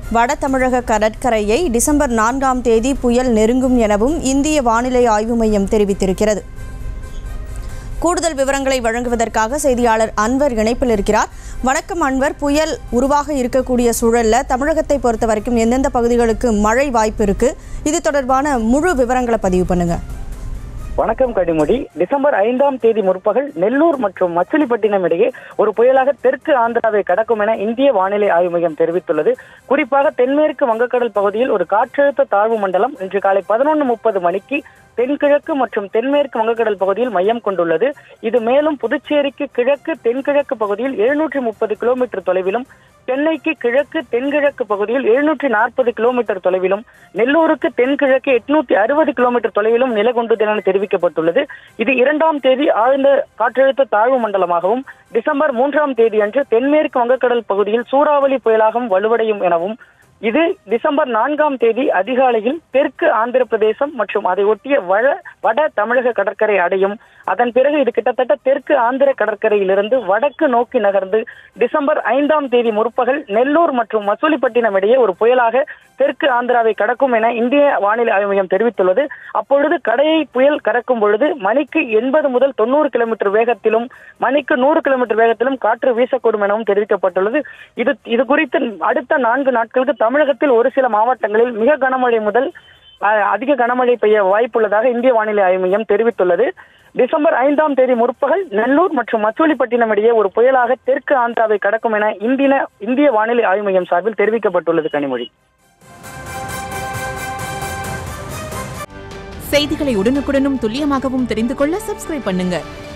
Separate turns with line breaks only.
வட தமிழக கடற்கரையை டிசம்பர் நான்காம் தேதி புயல் நெருங்கும் எனவும் இந்திய வானிலை ஆய்வு மையம் தெரிவித்திருக்கிறது கூடுதல் விவரங்களை வழங்குவதற்காக செய்தியாளர் அன்வர் இணைப்பில் இருக்கிறார் வணக்கம் அன்வர் புயல் உருவாக இருக்கக்கூடிய சூழல்ல தமிழகத்தை பொறுத்த வரைக்கும் எந்தெந்த பகுதிகளுக்கு மழை வாய்ப்பு இருக்கு இது தொடர்பான முழு விவரங்களை பதிவு பண்ணுங்க
வணக்கம் கடிமுடி டிசம்பர் ஐந்தாம் தேதி முற்பகல் நெல்லூர் மற்றும் மச்சிலிப்பட்டினம் இடையே ஒரு புயலாக தெற்கு ஆந்திராவை கடக்கும் என இந்திய வானிலை ஆய்வு மையம் தெரிவித்துள்ளது குறிப்பாக தென்மேற்கு வங்கக்கடல் பகுதியில் ஒரு காற்றழுத்த தாழ்வு மண்டலம் இன்று காலை பதினொன்று முப்பது மணிக்கு தென்கிழக்கு மற்றும் தென்மேற்கு வங்கக்கடல் பகுதியில் மையம் கொண்டுள்ளது இது மேலும் புதுச்சேரிக்கு கிழக்கு தென்கிழக்கு பகுதியில் எழுநூற்றி முப்பது கிலோமீட்டர் தொலைவிலும் சென்னைக்கு கிழக்கு தென்கிழக்கு பகுதியில் எழுநூற்றி நாற்பது கிலோமீட்டர் தொலைவிலும் நெல்லூருக்கு தென்கிழக்கு எட்நூத்தி அறுபது கிலோமீட்டர் தொலைவிலும் நிலை கொண்டது என தெரிவிக்கப்பட்டுள்ளது இது இரண்டாம் தேதி ஆழ்ந்த காற்றழுத்த தாழ்வு மண்டலமாகவும் டிசம்பர் மூன்றாம் தேதி அன்று தென்மேற்கு வங்கக்கடல் பகுதியில் சூறாவளி புயலாகவும் வலுவடையும் எனவும் இது டிசம்பர் நான்காம் தேதி அதிகாலையில் தெற்கு ஆந்திர பிரதேசம் மற்றும் அதை ஒட்டிய வட வட தமிழக கடற்கரை அடையும் அதன் பிறகு இது கிட்டத்தட்ட தெற்கு ஆந்திர கடற்கரையிலிருந்து வடக்கு நோக்கி நகர்ந்து டிசம்பர் ஐந்தாம் தேதி முற்பகல் நெல்லூர் மற்றும் மசூலிப்பட்டினம் இடையே ஒரு புயலாக தெற்கு ஆந்திராவை கடக்கும் என இந்திய வானிலை ஆய்வு மையம் தெரிவித்துள்ளது அப்பொழுது கடையை புயல் கடக்கும் பொழுது மணிக்கு எண்பது முதல் தொண்ணூறு கிலோமீட்டர் வேகத்திலும் மணிக்கு நூறு கிலோமீட்டர் வேகத்திலும் காற்று வீசக்கூடும் எனவும் தெரிவிக்கப்பட்டுள்ளது இது இது குறித்து அடுத்த நான்கு நாட்களுக்கு தமிழகத்தில் ஒரு சில மாவட்டங்களில் மிக கனமழை முதல் அஹ், அதிக கனமழை பெய்ய வாய்ப்புள்ளதாக இந்திய வானிலை ஆய்வு மையம் தெரிவித்துள்ளது டிசம்பர் ஐந்தாம் தேதி முற்பகல் நெல்லூர் மற்றும் மச்சூலிப்பட்டினம் இடையே ஒரு புயலாக தெற்கு ஆந்திராவை கடக்கும் என இந்திய இந்திய வானிலை ஆய்வு மையம் சார்பில் தெரிவிக்கப்பட்டுள்ளது கனிமொழி
செய்திகளை உடனுக்குடனும் துல்லியமாகவும் தெரிந்து கொள்ள சப்ஸ்கிரைப் பண்ணுங்க